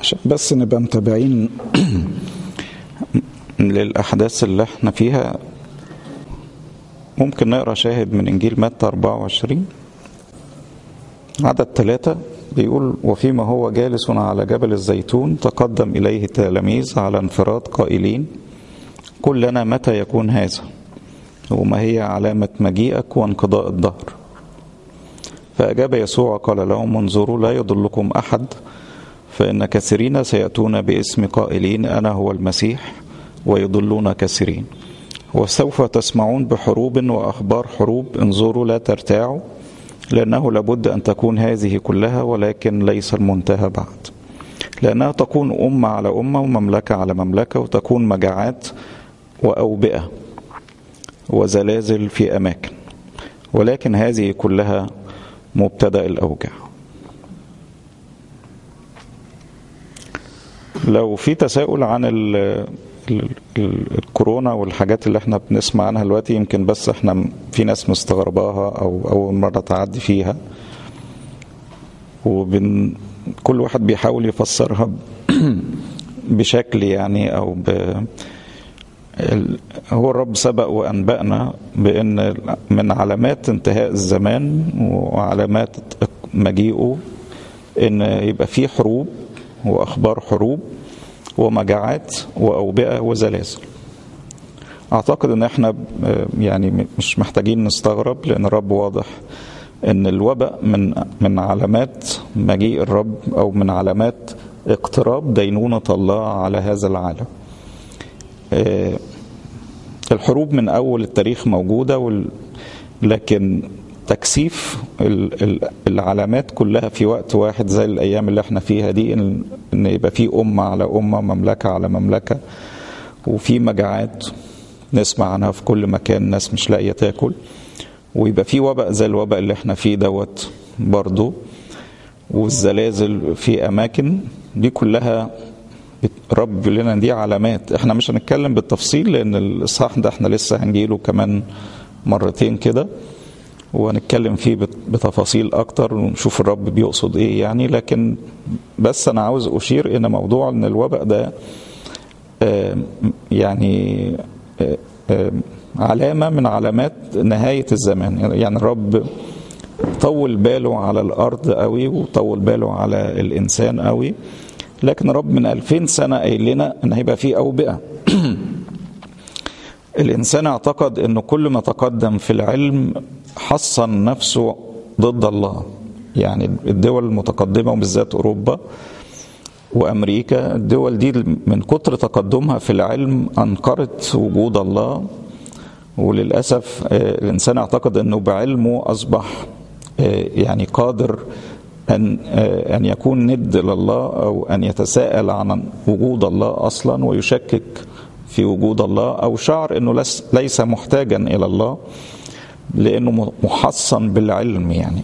عشان بس نبقى متابعين للأحداث اللي احنا فيها ممكن نقرأ شاهد من إنجيل متى 24 عدد ثلاثة بيقول وفيما هو جالس على جبل الزيتون تقدم إليه التلاميذ على انفراد قائلين قل لنا متى يكون هذا وما هي علامة مجيئك وانقضاء الدهر فأجاب يسوع قال لهم انظروا لا يضلكم أحد فإن كثيرين سيأتون باسم قائلين أنا هو المسيح ويضلون كثيرين وسوف تسمعون بحروب وأخبار حروب انظروا لا ترتاعوا لأنه لابد أن تكون هذه كلها ولكن ليس المنتهى بعد لأنها تكون أمة على أمة ومملكة على مملكة وتكون مجاعات وأوبئة وزلازل في أماكن ولكن هذه كلها مبتدأ الأوجاع لو في تساؤل عن ال ال الكورونا والحاجات اللي احنا بنسمع عنها دلوقتي يمكن بس احنا في ناس مستغرباها او اول مره تعدي فيها وبن كل واحد بيحاول يفسرها بشكل يعني او ب هو الرب سبق وانبانا بان من علامات انتهاء الزمان وعلامات مجيئه ان يبقى في حروب واخبار حروب ومجاعات واوبئه وزلازل اعتقد ان احنا يعني مش محتاجين نستغرب لان الرب واضح ان الوباء من من علامات مجيء الرب او من علامات اقتراب دينونه الله على هذا العالم الحروب من اول التاريخ موجوده لكن تكثيف العلامات كلها في وقت واحد زي الايام اللي احنا فيها دي ان يبقى في امه على امه مملكه على مملكه وفي مجاعات نسمع عنها في كل مكان ناس مش لاقيه تاكل ويبقى في وباء زي الوباء اللي احنا فيه دوت برضه والزلازل في اماكن دي كلها رب بيقول لنا دي علامات احنا مش هنتكلم بالتفصيل لان الاصحاح ده احنا لسه هنجيله كمان مرتين كده وهنتكلم فيه بتفاصيل اكتر ونشوف الرب بيقصد ايه يعني لكن بس انا عاوز اشير ان موضوع ان الوباء ده يعني علامة من علامات نهاية الزمان يعني الرب طول باله على الأرض قوي وطول باله على الإنسان قوي لكن رب من ألفين سنة قايل لنا إن هيبقى فيه أوبئة الإنسان اعتقد إنه كل ما تقدم في العلم حصن نفسه ضد الله يعني الدول المتقدمة وبالذات أوروبا وأمريكا الدول دي من كتر تقدمها في العلم أنكرت وجود الله وللأسف الإنسان اعتقد أنه بعلمه أصبح يعني قادر أن أن يكون ند لله أو أن يتساءل عن وجود الله أصلا ويشكك في وجود الله أو شعر أنه ليس محتاجا إلى الله لأنه محصن بالعلم يعني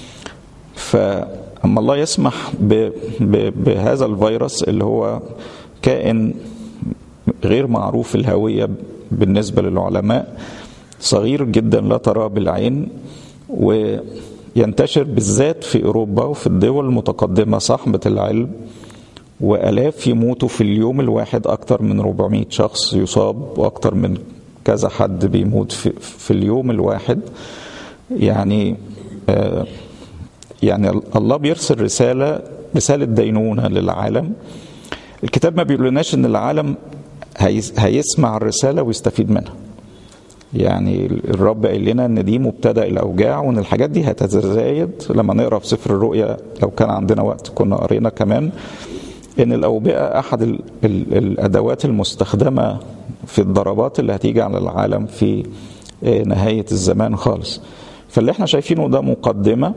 فأما الله يسمح ب ب بهذا الفيروس اللي هو كائن غير معروف الهوية بالنسبة للعلماء صغير جدا لا تراه بالعين وينتشر بالذات في أوروبا وفي الدول المتقدمة صاحبة العلم وألاف يموتوا في اليوم الواحد أكثر من 400 شخص يصاب وأكثر من كذا حد بيموت في, في اليوم الواحد يعني آه يعني الله بيرسل رسالة رسالة دينونة للعالم الكتاب ما بيقولناش ان العالم هيسمع الرسالة ويستفيد منها يعني الرب قال لنا ان دي مبتدا الاوجاع وان الحاجات دي هتتزايد لما نقرا في سفر الرؤيا لو كان عندنا وقت كنا قرينا كمان ان الاوبئه احد ال ال الادوات المستخدمه في الضربات اللي هتيجي على العالم في نهايه الزمان خالص فاللي احنا شايفينه ده مقدمه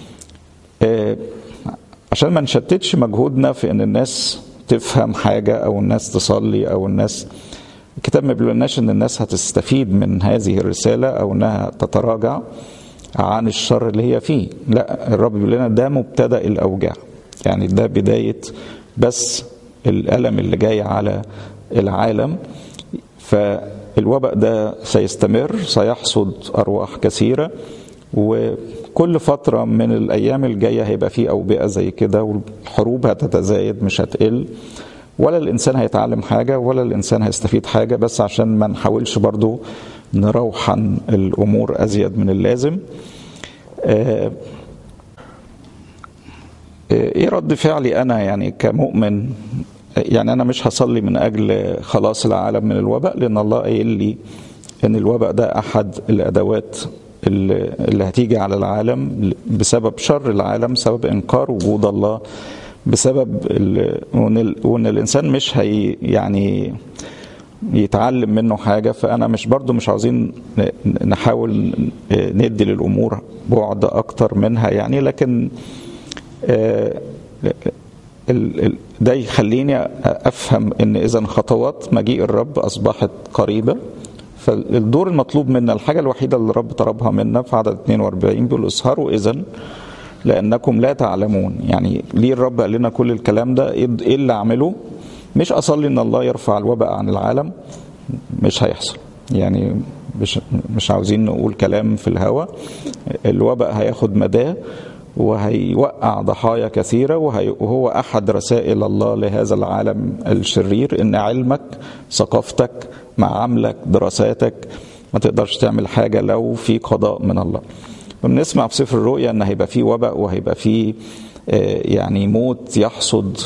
عشان ما نشتتش مجهودنا في ان الناس تفهم حاجه او الناس تصلي او الناس الكتاب ما بيقولناش ان الناس هتستفيد من هذه الرساله او انها تتراجع عن الشر اللي هي فيه لا الرب بيقول لنا ده مبتدا الاوجاع يعني ده بدايه بس الالم اللي جاي على العالم فالوباء ده سيستمر سيحصد ارواح كثيره و كل فترة من الأيام الجاية هيبقى فيه أوبئة زي كده والحروب هتتزايد مش هتقل ولا الإنسان هيتعلم حاجة ولا الإنسان هيستفيد حاجة بس عشان ما نحاولش برضو نروحن الأمور أزيد من اللازم ايه رد فعلي انا يعني كمؤمن يعني انا مش هصلي من اجل خلاص العالم من الوباء لان الله قايل لي ان الوباء ده احد الادوات اللي هتيجي على العالم بسبب شر العالم بسبب انكار وجود الله بسبب وان الانسان مش هي يعني يتعلم منه حاجه فانا مش برضو مش عاوزين نحاول ندي للامور بعد اكتر منها يعني لكن ده يخليني افهم ان اذا خطوات مجيء الرب اصبحت قريبه فالدور المطلوب منا الحاجه الوحيده اللي الرب طلبها منا في عدد 42 بيقول اسهروا اذا لانكم لا تعلمون يعني ليه الرب قال لنا كل الكلام ده ايه اللي اعمله مش اصلي ان الله يرفع الوباء عن العالم مش هيحصل يعني مش مش عاوزين نقول كلام في الهوا الوباء هياخد مداه وهيوقع ضحايا كثيرة وهو أحد رسائل الله لهذا العالم الشرير إن علمك ثقافتك معاملك دراساتك ما تقدرش تعمل حاجة لو في قضاء من الله بنسمع في سفر الرؤيا إن هيبقى في وباء وهيبقى في يعني موت يحصد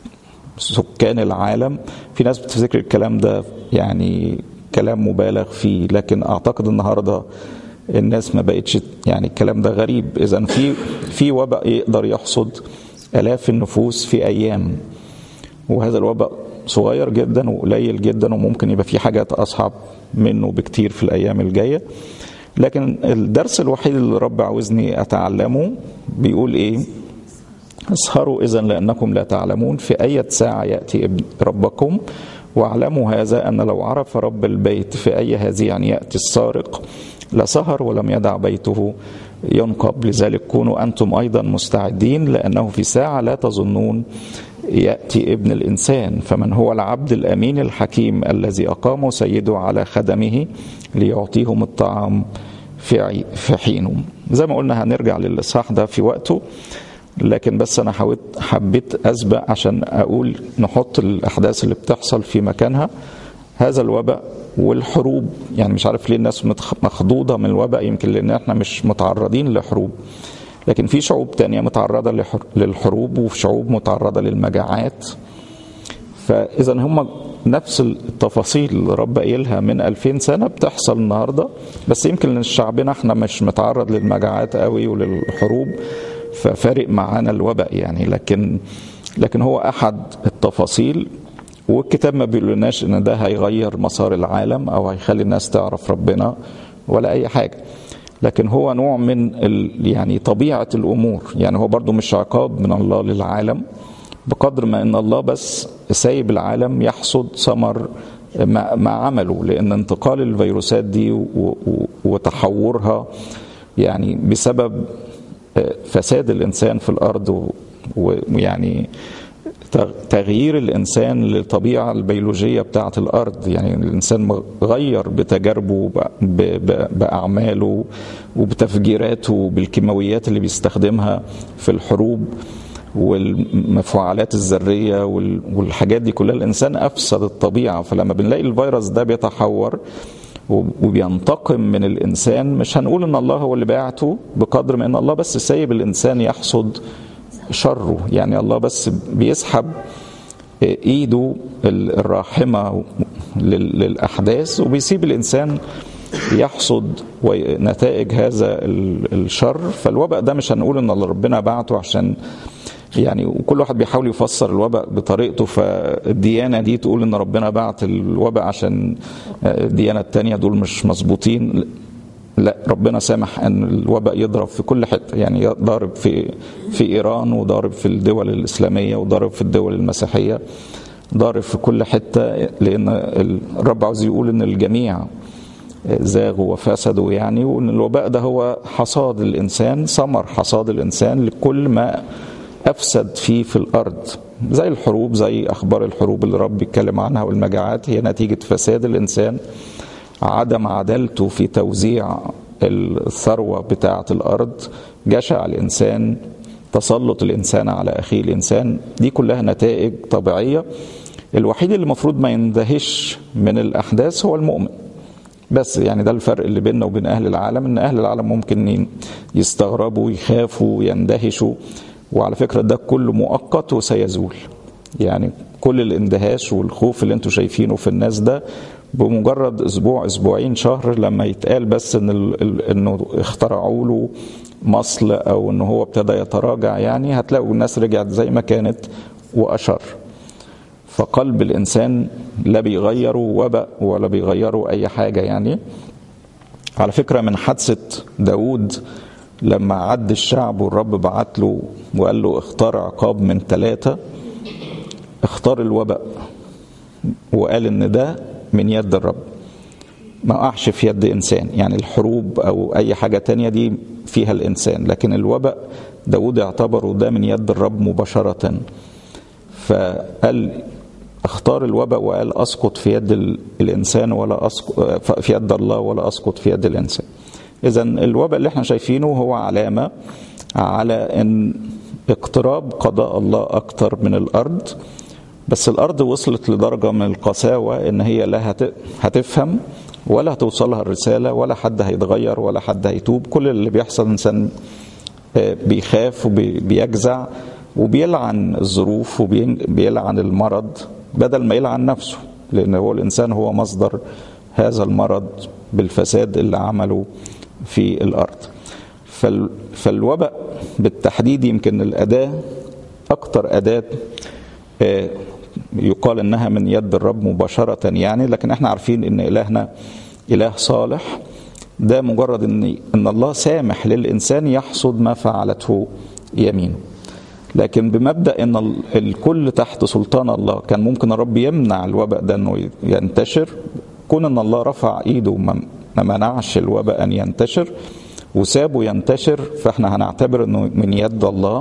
سكان العالم في ناس بتفتكر الكلام ده يعني كلام مبالغ فيه لكن أعتقد النهارده الناس ما بقتش يعني الكلام ده غريب اذا في في وباء يقدر يحصد الاف النفوس في ايام وهذا الوباء صغير جدا وقليل جدا وممكن يبقى في حاجات اصعب منه بكتير في الايام الجايه لكن الدرس الوحيد اللي الرب عاوزني اتعلمه بيقول ايه اسهروا اذا لانكم لا تعلمون في اية ساعه ياتي ربكم واعلموا هذا ان لو عرف رب البيت في اي هذه يعني ياتي السارق لسهر ولم يدع بيته ينقب لذلك كونوا أنتم أيضا مستعدين لأنه في ساعة لا تظنون يأتي ابن الإنسان فمن هو العبد الأمين الحكيم الذي أقامه سيده على خدمه ليعطيهم الطعام في في حينه زي ما قلنا هنرجع للإصحاح ده في وقته لكن بس أنا حاولت حبيت أسبق عشان أقول نحط الأحداث اللي بتحصل في مكانها هذا الوباء والحروب يعني مش عارف ليه الناس مخضوضه من الوباء يمكن لان احنا مش متعرضين لحروب لكن في شعوب تانية متعرضة للحروب وفي شعوب متعرضة للمجاعات فإذا هم نفس التفاصيل اللي رب قايلها من 2000 سنة بتحصل النهاردة بس يمكن شعبنا احنا مش متعرض للمجاعات قوي وللحروب ففارق معانا الوباء يعني لكن لكن هو أحد التفاصيل والكتاب ما بيقولناش ان ده هيغير مسار العالم او هيخلي الناس تعرف ربنا ولا اي حاجه لكن هو نوع من ال يعني طبيعه الامور يعني هو برضو مش عقاب من الله للعالم بقدر ما ان الله بس سايب العالم يحصد ثمر ما, ما عمله لان انتقال الفيروسات دي وتحورها يعني بسبب فساد الانسان في الارض ويعني تغيير الانسان للطبيعه البيولوجيه بتاعه الارض يعني الانسان غير بتجاربه باعماله وبتفجيراته بالكيماويات اللي بيستخدمها في الحروب والمفاعلات الذريه والحاجات دي كلها الانسان افسد الطبيعه فلما بنلاقي الفيروس ده بيتحور وبينتقم من الانسان مش هنقول ان الله هو اللي بعته بقدر ما ان الله بس سايب الانسان يحصد شره يعني الله بس بيسحب ايده الراحمه للاحداث وبيسيب الانسان يحصد نتائج هذا الشر فالوباء ده مش هنقول ان ربنا بعته عشان يعني وكل واحد بيحاول يفسر الوباء بطريقته فالديانة دي تقول ان ربنا بعت الوباء عشان الديانة التانية دول مش مظبوطين لا ربنا سامح ان الوباء يضرب في كل حته يعني ضارب في في ايران وضارب في الدول الاسلاميه وضارب في الدول المسيحيه ضارب في كل حته لان الرب عاوز يقول ان الجميع زاغوا وفسدوا يعني وان الوباء ده هو حصاد الانسان ثمر حصاد الانسان لكل ما افسد فيه في الارض زي الحروب زي اخبار الحروب اللي الرب بيتكلم عنها والمجاعات هي نتيجه فساد الانسان عدم عدالته في توزيع الثروة بتاعة الأرض جشع الإنسان تسلط الإنسان على أخيه الإنسان دي كلها نتائج طبيعية الوحيد اللي المفروض ما يندهش من الأحداث هو المؤمن بس يعني ده الفرق اللي بيننا وبين أهل العالم إن أهل العالم ممكن يستغربوا يخافوا يندهشوا وعلى فكرة ده كله مؤقت وسيزول يعني كل الاندهاش والخوف اللي انتوا شايفينه في الناس ده بمجرد اسبوع اسبوعين شهر لما يتقال بس ان انه اخترعوا له مصل او ان هو ابتدى يتراجع يعني هتلاقوا الناس رجعت زي ما كانت واشر فقلب الانسان لا بيغيروا وباء ولا بيغيروا اي حاجه يعني على فكره من حادثه داود لما عد الشعب والرب بعت له وقال له اختار عقاب من ثلاثه اختار الوباء وقال ان ده من يد الرب ما وقعش في يد انسان يعني الحروب او اي حاجه تانية دي فيها الانسان لكن الوباء داود اعتبره ده من يد الرب مباشره فقال اختار الوباء وقال اسقط في يد الانسان ولا اسقط في يد الله ولا اسقط في يد الانسان اذا الوباء اللي احنا شايفينه هو علامه على ان اقتراب قضاء الله اكتر من الارض بس الارض وصلت لدرجه من القساوه ان هي لا هتفهم ولا هتوصلها الرساله ولا حد هيتغير ولا حد هيتوب كل اللي بيحصل انسان بيخاف وبيجزع وبيلعن الظروف وبيلعن المرض بدل ما يلعن نفسه لان هو الانسان هو مصدر هذا المرض بالفساد اللي عمله في الارض فالوباء بالتحديد يمكن الاداه اكتر اداه يقال انها من يد الرب مباشره يعني لكن احنا عارفين ان الهنا اله صالح ده مجرد ان ان الله سامح للانسان يحصد ما فعلته يمينه لكن بمبدا ان الكل تحت سلطان الله كان ممكن الرب يمنع الوباء ده انه ينتشر كون ان الله رفع ايده ما منعش الوباء ان ينتشر وسابه ينتشر فاحنا هنعتبر انه من يد الله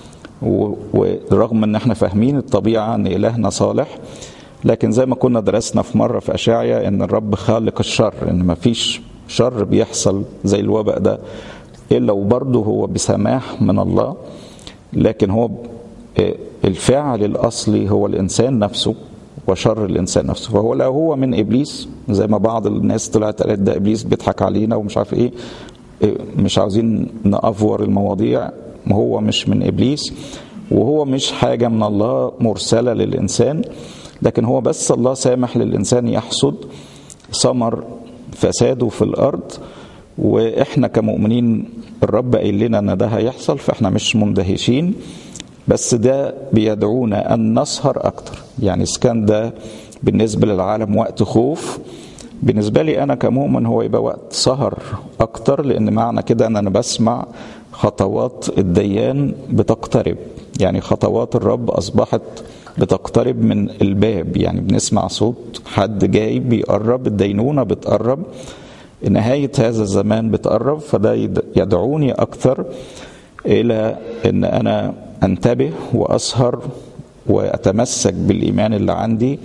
ورغم ان احنا فاهمين الطبيعه ان الهنا صالح لكن زي ما كنا درسنا في مره في اشعيا ان الرب خالق الشر ان ما فيش شر بيحصل زي الوباء ده الا وبرضه هو بسماح من الله لكن هو الفاعل الاصلي هو الانسان نفسه وشر الانسان نفسه فهو لا هو من ابليس زي ما بعض الناس طلعت قالت ده ابليس بيضحك علينا ومش عارف ايه مش عاوزين نافور المواضيع هو مش من ابليس وهو مش حاجه من الله مرسله للانسان لكن هو بس الله سامح للانسان يحصد ثمر فساده في الارض واحنا كمؤمنين الرب قايل لنا ان ده هيحصل فاحنا مش مندهشين بس ده بيدعونا ان نسهر اكتر يعني اذا كان ده بالنسبه للعالم وقت خوف بالنسبه لي انا كمؤمن هو يبقى وقت سهر اكتر لان معنى كده ان انا بسمع خطوات الديان بتقترب يعني خطوات الرب اصبحت بتقترب من الباب يعني بنسمع صوت حد جاي بيقرب الدينونه بتقرب نهايه هذا الزمان بتقرب فده يدعوني اكثر الى ان انا انتبه واسهر واتمسك بالايمان اللي عندي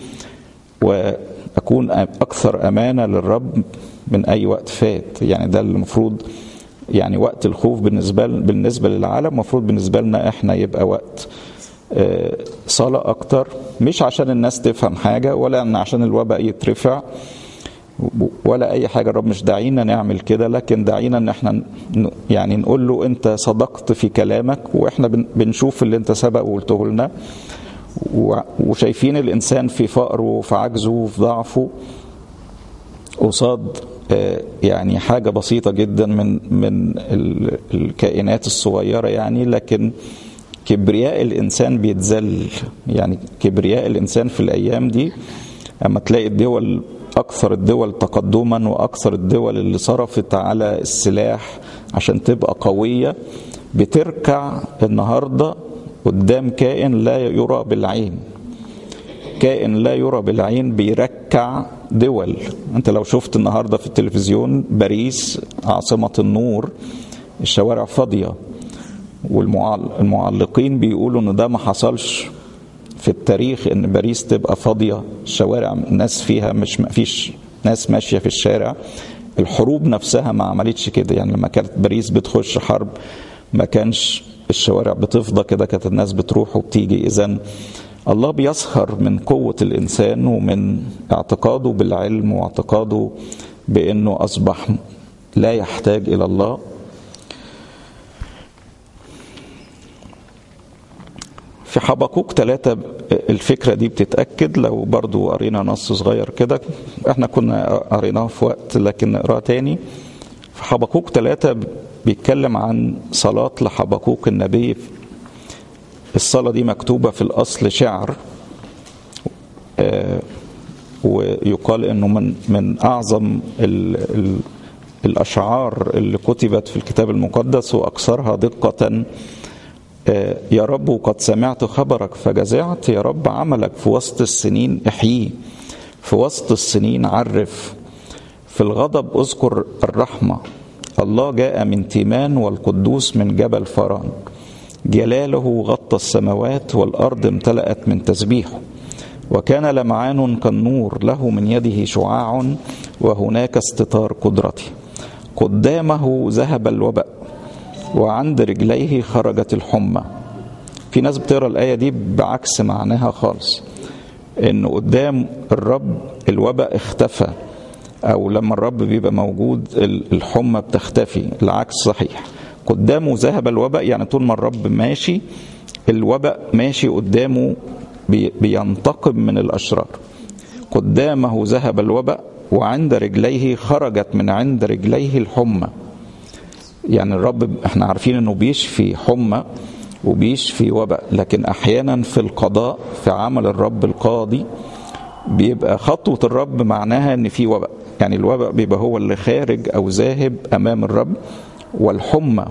واكون اكثر امانه للرب من اي وقت فات يعني ده اللي المفروض يعني وقت الخوف بالنسبه بالنسبه للعالم المفروض بالنسبه لنا احنا يبقى وقت صلاة أكتر مش عشان الناس تفهم حاجة ولا أن عشان الوباء يترفع ولا أي حاجة الرب مش داعينا نعمل كده لكن داعينا أن احنا يعني نقول له أنت صدقت في كلامك وإحنا بنشوف اللي أنت سبق وقلته لنا وشايفين الإنسان في فقره وفي عجزه وفي ضعفه قصاد يعني حاجة بسيطة جدا من من الكائنات الصغيرة يعني لكن كبرياء الانسان بيتذل يعني كبرياء الانسان في الايام دي اما تلاقي الدول اكثر الدول تقدما واكثر الدول اللي صرفت على السلاح عشان تبقى قويه بتركع النهارده قدام كائن لا يرى بالعين كائن لا يرى بالعين بيركع دول انت لو شفت النهارده في التلفزيون باريس عاصمه النور الشوارع فاضيه والمعلقين بيقولوا ان ده ما حصلش في التاريخ ان باريس تبقى فاضيه الشوارع الناس فيها مش ما فيش ناس ماشيه في الشارع الحروب نفسها ما عملتش كده يعني لما كانت باريس بتخش حرب ما كانش الشوارع بتفضى كده كانت الناس بتروح وبتيجي اذا الله بيسخر من قوة الإنسان ومن اعتقاده بالعلم واعتقاده بأنه أصبح لا يحتاج إلى الله في حبقوق ثلاثة الفكرة دي بتتأكد لو برضو قرينا نص صغير كده احنا كنا قريناه في وقت لكن نقراه تاني في حبقوق ثلاثة بيتكلم عن صلاة لحبقوق النبي الصلاة دي مكتوبة في الأصل شعر ويقال انه من من اعظم ال ال الاشعار اللي كتبت في الكتاب المقدس واكثرها دقه يا رب قد سمعت خبرك فجزعت يا رب عملك في وسط السنين احييه في وسط السنين عرف في الغضب اذكر الرحمه الله جاء من تيمان والقدوس من جبل فران جلاله غطى السماوات والارض امتلأت من تسبيحه وكان لمعان كالنور له من يده شعاع وهناك استطار قدرته قدامه ذهب الوباء وعند رجليه خرجت الحمى في ناس بتقرا الايه دي بعكس معناها خالص ان قدام الرب الوباء اختفى او لما الرب بيبقى موجود الحمى بتختفي العكس صحيح قدامه ذهب الوباء يعني طول ما الرب ماشي الوباء ماشي قدامه بينتقم من الاشرار قدامه ذهب الوباء وعند رجليه خرجت من عند رجليه الحمى يعني الرب احنا عارفين انه بيشفي حمى وبيشفي وباء لكن احيانا في القضاء في عمل الرب القاضي بيبقى خطوة الرب معناها ان في وباء يعني الوباء بيبقى هو اللي خارج او ذاهب امام الرب والحمى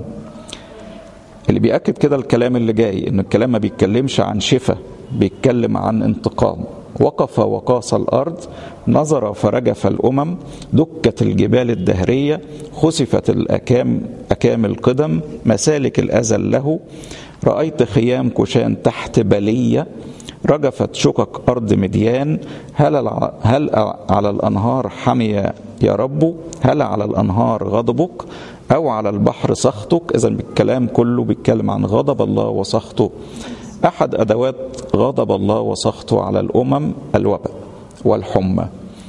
اللي بيأكد كده الكلام اللي جاي ان الكلام ما بيتكلمش عن شفاء بيتكلم عن انتقام وقف وقاس الارض نظر فرجف الامم دكت الجبال الدهريه خسفت الاكام اكام القدم مسالك الازل له رايت خيام كشان تحت بليه رجفت شقق ارض مديان هل هل على الانهار حمي يا رب هل على الانهار غضبك او على البحر سخطك اذا بالكلام كله بيتكلم عن غضب الله وسخطه احد ادوات غضب الله وسخطه على الامم الوباء والحمى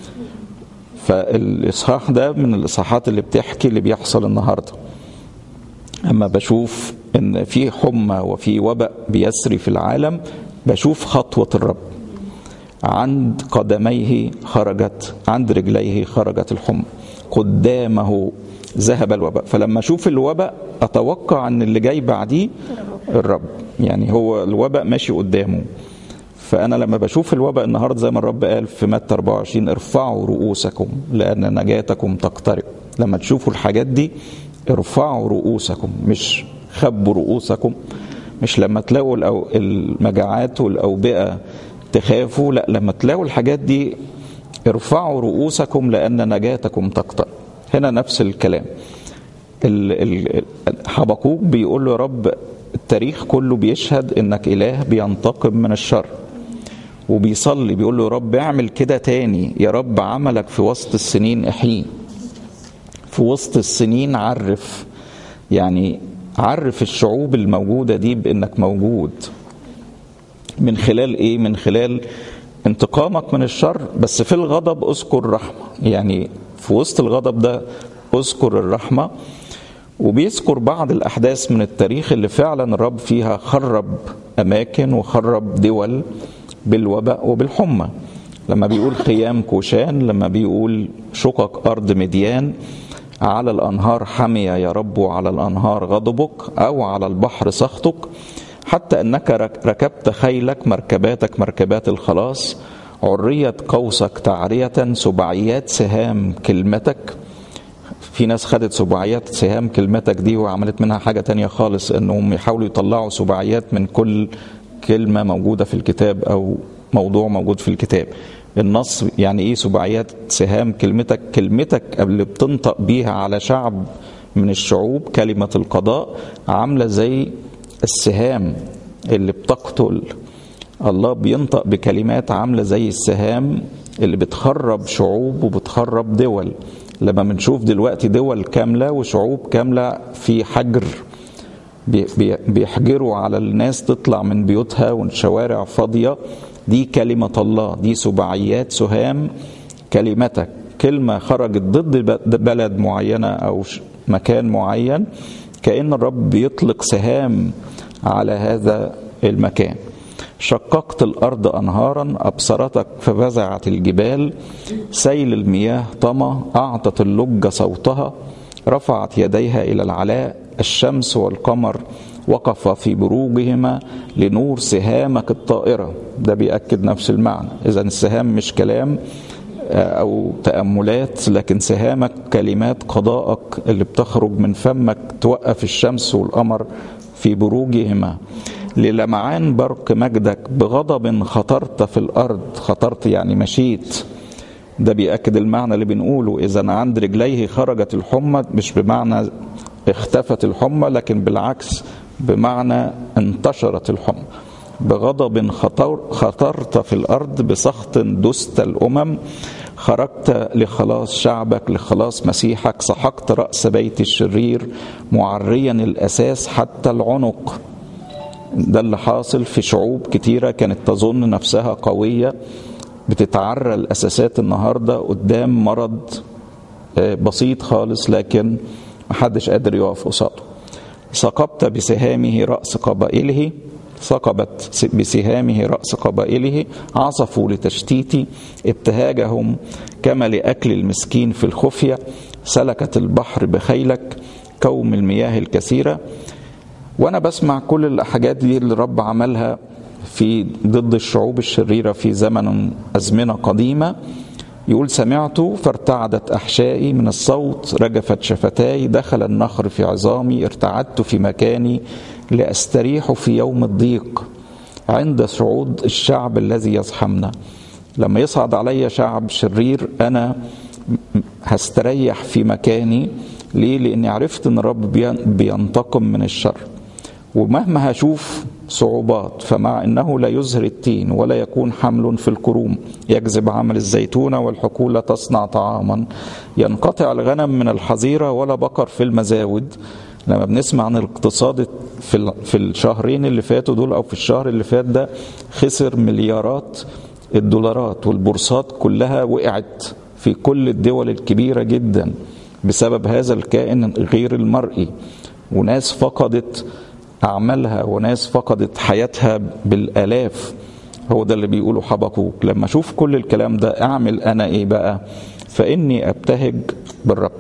فالاصحاح ده من الاصحاحات اللي بتحكي اللي بيحصل النهارده اما بشوف ان في حمى وفي وباء بيسري في العالم بشوف خطوه الرب عند قدميه خرجت عند رجليه خرجت الحمى قدامه ذهب الوباء فلما اشوف الوباء اتوقع ان اللي جاي بعديه الرب يعني هو الوباء ماشي قدامه فانا لما بشوف الوباء النهارده زي ما الرب قال في متى 24 ارفعوا رؤوسكم لان نجاتكم تقترب لما تشوفوا الحاجات دي ارفعوا رؤوسكم مش خبوا رؤوسكم مش لما تلاقوا المجاعات والاوبئه تخافوا لا لما تلاقوا الحاجات دي ارفعوا رؤوسكم لان نجاتكم تقترب هنا نفس الكلام حبقوق بيقول له يا رب التاريخ كله بيشهد انك اله بينتقم من الشر وبيصلي بيقول له يا رب اعمل كده تاني يا رب عملك في وسط السنين احييه في وسط السنين عرف يعني عرف الشعوب الموجوده دي بانك موجود من خلال ايه من خلال انتقامك من الشر بس في الغضب اذكر رحمه يعني في وسط الغضب ده اذكر الرحمه وبيذكر بعض الاحداث من التاريخ اللي فعلا الرب فيها خرب اماكن وخرب دول بالوباء وبالحمى لما بيقول خيام كوشان لما بيقول شقق ارض مديان على الانهار حمي يا رب وعلى الانهار غضبك او على البحر سخطك حتى انك ركبت خيلك مركباتك مركبات الخلاص عرية قوسك تعرية سبعيات سهام كلمتك في ناس خدت سبعيات سهام كلمتك دي وعملت منها حاجة تانية خالص انهم يحاولوا يطلعوا سبعيات من كل كلمة موجودة في الكتاب او موضوع موجود في الكتاب النص يعني ايه سبعيات سهام كلمتك كلمتك اللي بتنطق بيها على شعب من الشعوب كلمة القضاء عاملة زي السهام اللي بتقتل الله بينطق بكلمات عاملة زي السهام اللي بتخرب شعوب وبتخرب دول لما بنشوف دلوقتي دول كاملة وشعوب كاملة في حجر بيحجروا على الناس تطلع من بيوتها والشوارع فاضية دي كلمة الله دي سبعيات سهام كلمتك كلمة خرجت ضد بلد معينة أو مكان معين كأن الرب بيطلق سهام على هذا المكان شققت الأرض أنهارا أبصرتك ففزعت الجبال سيل المياه طمى أعطت اللج صوتها رفعت يديها إلى العلاء الشمس والقمر وقف في بروجهما لنور سهامك الطائرة ده بيأكد نفس المعنى إذا السهام مش كلام أو تأملات لكن سهامك كلمات قضائك اللي بتخرج من فمك توقف الشمس والقمر في بروجهما للمعان برق مجدك بغضب خطرت في الأرض خطرت يعني مشيت ده بيأكد المعنى اللي بنقوله إذا عند رجليه خرجت الحمى مش بمعنى اختفت الحمى لكن بالعكس بمعنى انتشرت الحمى بغضب خطر خطرت في الأرض بسخط دست الأمم خرجت لخلاص شعبك لخلاص مسيحك سحقت رأس بيت الشرير معريا الأساس حتى العنق ده اللي حاصل في شعوب كتيرة كانت تظن نفسها قوية بتتعرى الأساسات النهاردة قدام مرض بسيط خالص لكن محدش قادر يقف قصاده ثقبت بسهامه رأس قبائله ثقبت بسهامه رأس قبائله عصفوا لتشتيتي ابتهاجهم كما لأكل المسكين في الخفية سلكت البحر بخيلك كوم المياه الكثيرة وأنا بسمع كل الحاجات دي اللي الرب عملها في ضد الشعوب الشريرة في زمن أزمنة قديمة يقول سمعت فارتعدت أحشائي من الصوت رجفت شفتاي دخل النخر في عظامي ارتعدت في مكاني لأستريح في يوم الضيق عند صعود الشعب الذي يزحمنا لما يصعد علي شعب شرير أنا هستريح في مكاني ليه؟ لأني عرفت أن الرب بينتقم من الشر ومهما هشوف صعوبات فمع انه لا يزهر التين ولا يكون حمل في الكروم يجذب عمل الزيتونه والحقول تصنع طعاما ينقطع الغنم من الحظيره ولا بقر في المزاود لما بنسمع عن الاقتصاد في في الشهرين اللي فاتوا دول او في الشهر اللي فات ده خسر مليارات الدولارات والبورصات كلها وقعت في كل الدول الكبيره جدا بسبب هذا الكائن غير المرئي وناس فقدت أعمالها وناس فقدت حياتها بالآلاف هو ده اللي بيقوله حبقوك لما أشوف كل الكلام ده أعمل أنا إيه بقى فإني أبتهج بالرب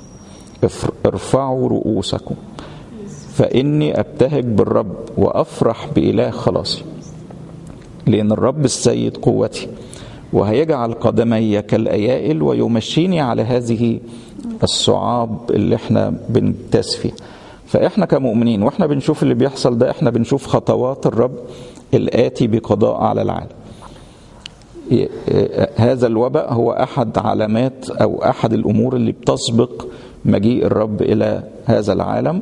ارفعوا رؤوسكم فإني أبتهج بالرب وأفرح بإله خلاصي لأن الرب السيد قوتي وهيجعل قدمي كالأيائل ويمشيني على هذه الصعاب اللي احنا بنتاس فيها فاحنا كمؤمنين واحنا بنشوف اللي بيحصل ده احنا بنشوف خطوات الرب الآتي بقضاء على العالم هذا الوباء هو أحد علامات أو أحد الأمور اللي بتسبق مجيء الرب إلى هذا العالم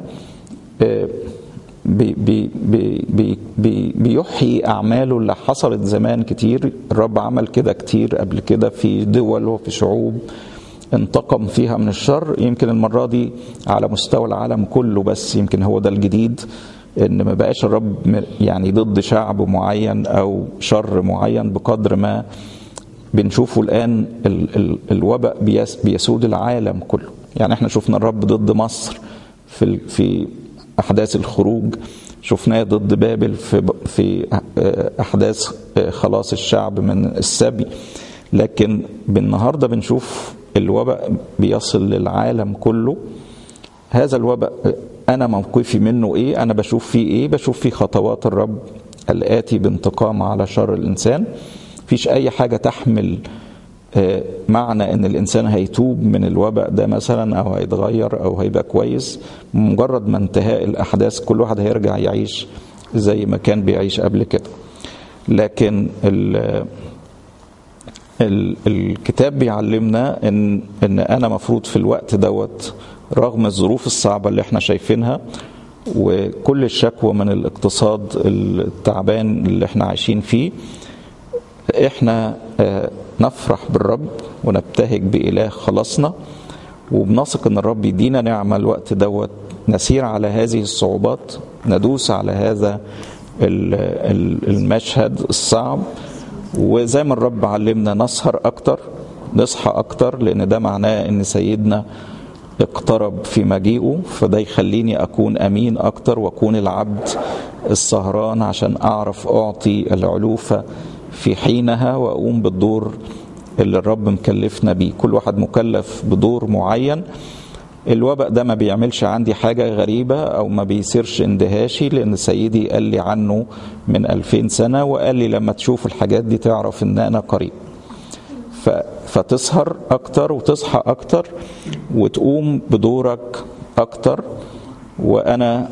بي بي بي بي بيحيي أعماله اللي حصلت زمان كتير الرب عمل كده كتير قبل كده في دول وفي شعوب انتقم فيها من الشر يمكن المرة دي على مستوى العالم كله بس يمكن هو ده الجديد ان ما بقاش الرب يعني ضد شعب معين او شر معين بقدر ما بنشوفه الان ال ال الوباء بيسود العالم كله يعني احنا شفنا الرب ضد مصر في في احداث الخروج شفناه ضد بابل في في احداث خلاص الشعب من السبي لكن بالنهارده بنشوف الوباء بيصل للعالم كله هذا الوباء انا موقفي منه ايه انا بشوف فيه ايه بشوف فيه خطوات الرب الاتي بانتقام على شر الانسان مفيش اي حاجه تحمل معنى ان الانسان هيتوب من الوباء ده مثلا او هيتغير او هيبقى كويس مجرد ما انتهاء الاحداث كل واحد هيرجع يعيش زي ما كان بيعيش قبل كده لكن ال الكتاب بيعلمنا ان ان انا مفروض في الوقت دوت رغم الظروف الصعبه اللي احنا شايفينها وكل الشكوى من الاقتصاد التعبان اللي احنا عايشين فيه احنا نفرح بالرب ونبتهج بإله خلاصنا وبنثق ان الرب يدينا نعمه الوقت دوت نسير على هذه الصعوبات ندوس على هذا المشهد الصعب وزي ما الرب علمنا نسهر اكتر نصحى اكتر لان ده معناه ان سيدنا اقترب في مجيئه فده يخليني اكون امين اكتر واكون العبد السهران عشان اعرف اعطي العلوفه في حينها واقوم بالدور اللي الرب مكلفنا بيه كل واحد مكلف بدور معين الوباء ده ما بيعملش عندي حاجة غريبة أو ما بيصيرش اندهاشي لأن سيدي قال لي عنه من ألفين سنة وقال لي لما تشوف الحاجات دي تعرف إن أنا قريب فتسهر أكتر وتصحى أكتر وتقوم بدورك أكتر وأنا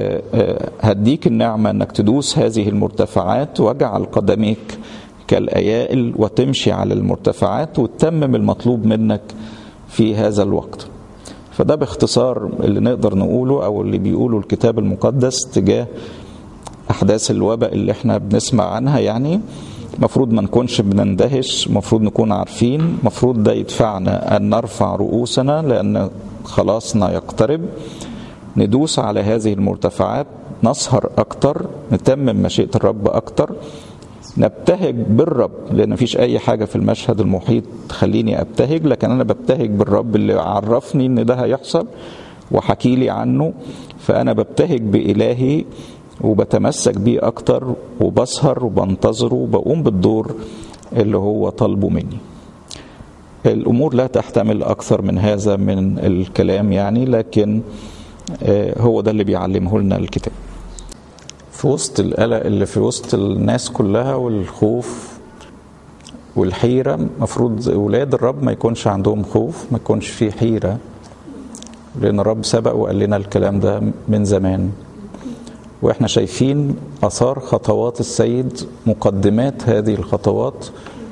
هديك النعمة أنك تدوس هذه المرتفعات واجعل قدميك كالأيائل وتمشي على المرتفعات وتتمم المطلوب منك في هذا الوقت فده باختصار اللي نقدر نقوله او اللي بيقوله الكتاب المقدس تجاه احداث الوباء اللي احنا بنسمع عنها يعني مفروض ما نكونش بنندهش مفروض نكون عارفين مفروض ده يدفعنا ان نرفع رؤوسنا لان خلاصنا يقترب ندوس على هذه المرتفعات نسهر اكتر نتمم مشيئه الرب اكتر نبتهج بالرب لان مفيش اي حاجه في المشهد المحيط تخليني ابتهج لكن انا ببتهج بالرب اللي عرفني ان ده هيحصل وحكي لي عنه فانا ببتهج بالهي وبتمسك بيه اكتر وبسهر وبنتظره وبقوم بالدور اللي هو طالبه مني الامور لا تحتمل اكثر من هذا من الكلام يعني لكن هو ده اللي بيعلمه لنا الكتاب في وسط القلق اللي في وسط الناس كلها والخوف والحيرة مفروض ولاد الرب ما يكونش عندهم خوف ما يكونش فيه حيرة لأن الرب سبق وقال لنا الكلام ده من زمان وإحنا شايفين أثار خطوات السيد مقدمات هذه الخطوات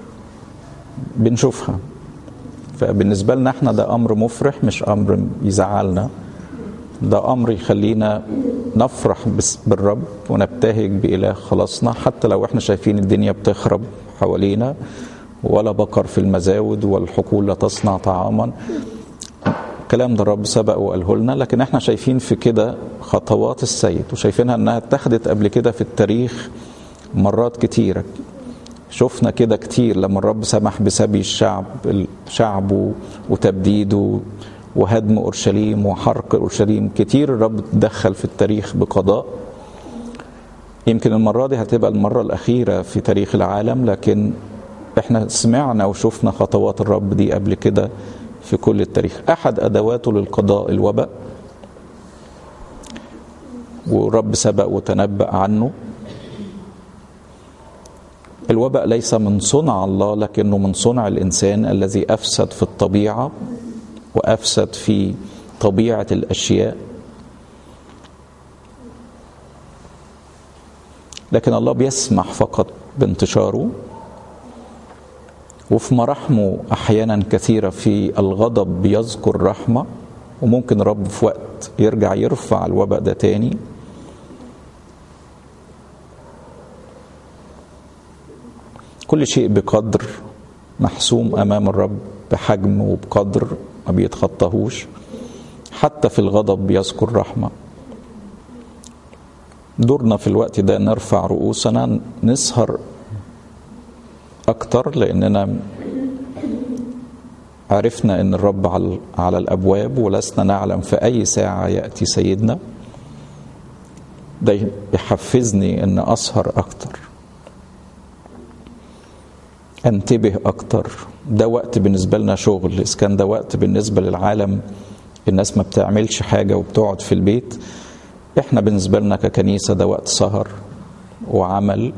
بنشوفها فبالنسبة لنا احنا ده أمر مفرح مش أمر يزعلنا ده امر يخلينا نفرح بالرب ونبتهج باله خلاصنا حتى لو احنا شايفين الدنيا بتخرب حوالينا ولا بقر في المزاود والحقول لا تصنع طعاما الكلام ده الرب سبق وقاله لنا لكن احنا شايفين في كده خطوات السيد وشايفينها انها اتخذت قبل كده في التاريخ مرات كتيره شفنا كده كتير لما الرب سمح بسبي الشعب شعبه وتبديده وهدم اورشليم وحرق اورشليم كتير الرب تدخل في التاريخ بقضاء يمكن المره دي هتبقى المره الاخيره في تاريخ العالم لكن احنا سمعنا وشفنا خطوات الرب دي قبل كده في كل التاريخ احد ادواته للقضاء الوباء والرب سبق وتنبأ عنه الوباء ليس من صنع الله لكنه من صنع الانسان الذي افسد في الطبيعه وافسد في طبيعه الاشياء لكن الله بيسمح فقط بانتشاره وفي مراحمه احيانا كثيره في الغضب بيذكر رحمه وممكن رب في وقت يرجع يرفع الوباء ده تاني كل شيء بقدر محسوم امام الرب بحجم وبقدر ما بيتخطاهوش حتى في الغضب بيذكر رحمه دورنا في الوقت ده نرفع رؤوسنا نسهر اكتر لاننا عرفنا ان الرب على الابواب ولسنا نعلم في اي ساعه ياتي سيدنا ده يحفزني ان اسهر اكتر انتبه اكتر ده وقت بالنسبه لنا شغل اذا كان ده وقت بالنسبه للعالم الناس ما بتعملش حاجه وبتقعد في البيت احنا بالنسبه لنا ككنيسه ده وقت سهر وعمل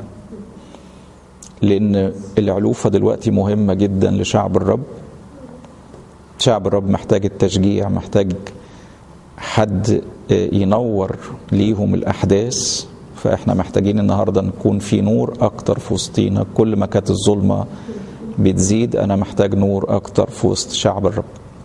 لان العلوفه دلوقتي مهمه جدا لشعب الرب شعب الرب محتاج التشجيع محتاج حد ينور ليهم الاحداث فاحنا محتاجين النهارده نكون في نور اكتر في وسطينا كل ما كانت الظلمه بتزيد انا محتاج نور اكتر في وسط شعب الرب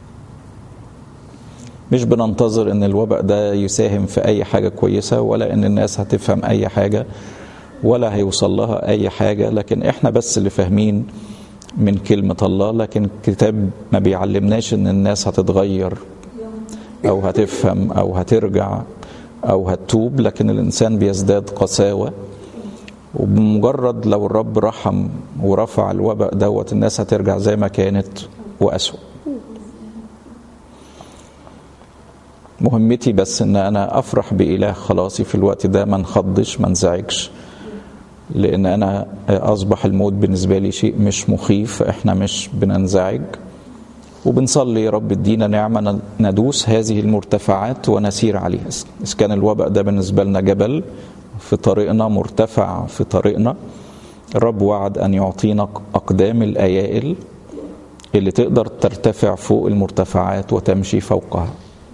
مش بننتظر ان الوباء ده يساهم في اي حاجه كويسه ولا ان الناس هتفهم اي حاجه ولا هيوصل لها اي حاجه لكن احنا بس اللي فاهمين من كلمة الله لكن الكتاب ما بيعلمناش ان الناس هتتغير او هتفهم او هترجع او هتتوب لكن الانسان بيزداد قساوة وبمجرد لو الرب رحم ورفع الوباء دوت الناس هترجع زي ما كانت وأسوأ مهمتي بس ان انا افرح باله خلاصي في الوقت ده ما انخضش ما انزعجش لان انا اصبح الموت بالنسبه لي شيء مش مخيف احنا مش بننزعج وبنصلي يا رب ادينا نعمه ندوس هذه المرتفعات ونسير عليها اذا كان الوباء ده بالنسبه لنا جبل في طريقنا مرتفع في طريقنا الرب وعد ان يعطينا اقدام الايائل اللي تقدر ترتفع فوق المرتفعات وتمشي فوقها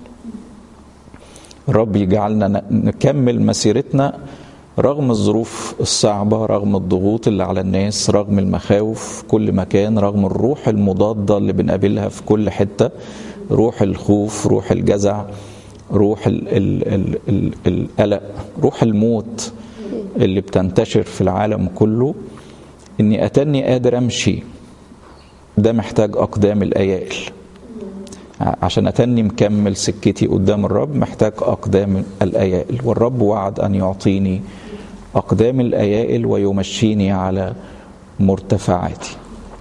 الرب يجعلنا نكمل مسيرتنا رغم الظروف الصعبة رغم الضغوط اللي على الناس رغم المخاوف في كل مكان رغم الروح المضادة اللي بنقابلها في كل حتة روح الخوف روح الجزع روح ال ال ال ال القلق روح الموت اللي بتنتشر في العالم كله اني اتني قادر امشي ده محتاج اقدام الايائل عشان اتني مكمل سكتي قدام الرب محتاج اقدام الايائل والرب وعد ان يعطيني اقدام الايائل ويمشيني على مرتفعاتي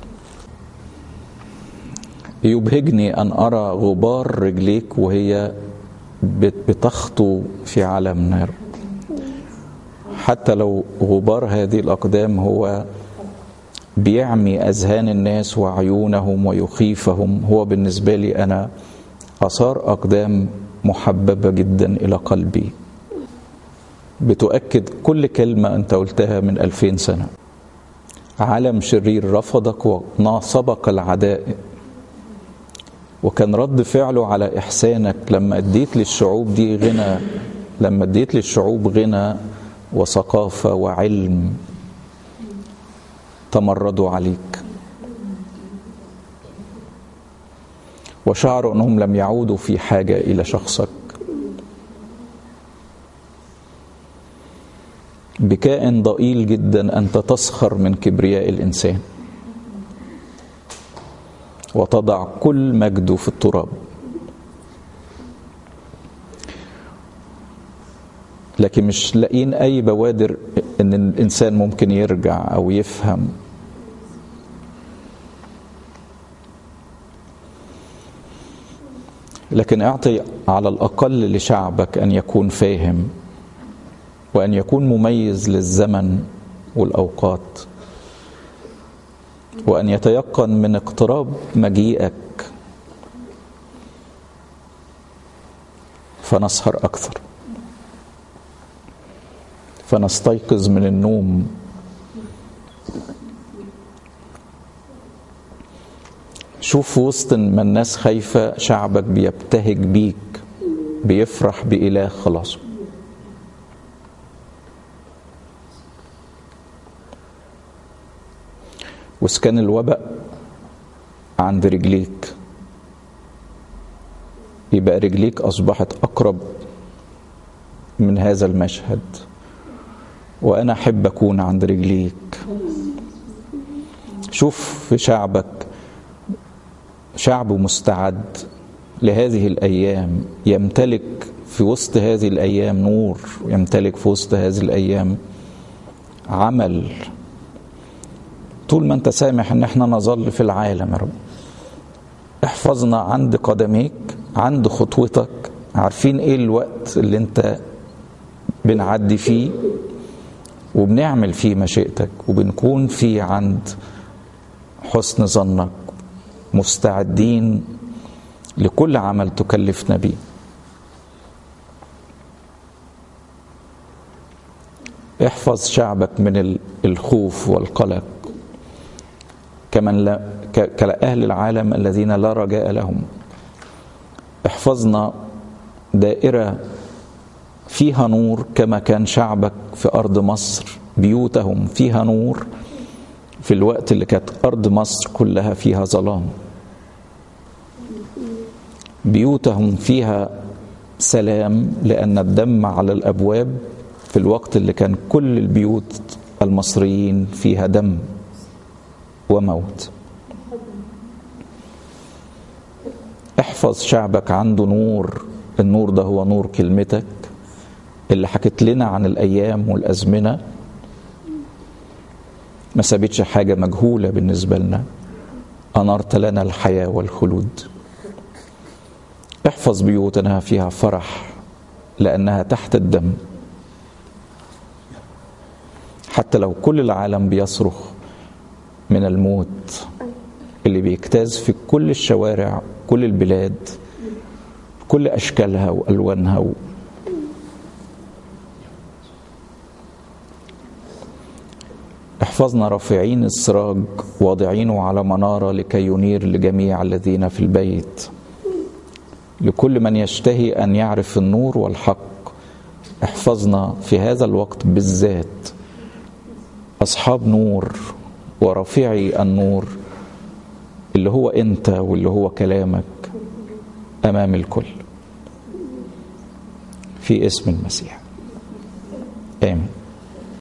يبهجني ان ارى غبار رجليك وهي بتخطو في عالم نار حتى لو غبار هذه الاقدام هو بيعمي اذهان الناس وعيونهم ويخيفهم هو بالنسبه لي انا اثار اقدام محببه جدا الى قلبي بتؤكد كل كلمه انت قلتها من ألفين سنه عالم شرير رفضك وناصبك العداء وكان رد فعله على احسانك لما اديت للشعوب دي غنى لما اديت للشعوب غنى وثقافه وعلم تمردوا عليك وشعروا انهم لم يعودوا في حاجه الى شخصك بكائن ضئيل جدا انت تسخر من كبرياء الانسان وتضع كل مجده في التراب لكن مش لاقيين اي بوادر ان الانسان ممكن يرجع او يفهم لكن اعطي على الاقل لشعبك ان يكون فاهم وان يكون مميز للزمن والاوقات وان يتيقن من اقتراب مجيئك فنسهر اكثر فنستيقظ من النوم شوف وسط ما الناس خايفة شعبك بيبتهج بيك بيفرح بإله خلاصه وسكان الوباء عند رجليك يبقى رجليك أصبحت أقرب من هذا المشهد وأنا أحب أكون عند رجليك شوف في شعبك شعب مستعد لهذه الأيام يمتلك في وسط هذه الأيام نور يمتلك في وسط هذه الأيام عمل طول ما أنت سامح أن احنا نظل في العالم يا رب احفظنا عند قدميك عند خطوتك عارفين ايه الوقت اللي انت بنعدي فيه وبنعمل فيه مشيئتك وبنكون فيه عند حسن ظنك مستعدين لكل عمل تكلفنا به احفظ شعبك من الخوف والقلق كمن لا كأهل العالم الذين لا رجاء لهم احفظنا دائرة فيها نور كما كان شعبك في أرض مصر بيوتهم فيها نور في الوقت اللي كانت أرض مصر كلها فيها ظلام بيوتهم فيها سلام لأن الدم على الأبواب في الوقت اللي كان كل البيوت المصريين فيها دم وموت احفظ شعبك عنده نور النور ده هو نور كلمتك اللي حكت لنا عن الأيام والأزمنة ما سابتش حاجة مجهولة بالنسبة لنا أنرت لنا الحياة والخلود احفظ بيوتنا فيها فرح لأنها تحت الدم حتى لو كل العالم بيصرخ من الموت اللي بيجتاز في كل الشوارع كل البلاد كل أشكالها وألوانها و... احفظنا رافعين السراج واضعينه على منارة لكي ينير لجميع الذين في البيت لكل من يشتهي أن يعرف النور والحق احفظنا في هذا الوقت بالذات أصحاب نور ورفيعي النور اللي هو أنت واللي هو كلامك أمام الكل في اسم المسيح آمين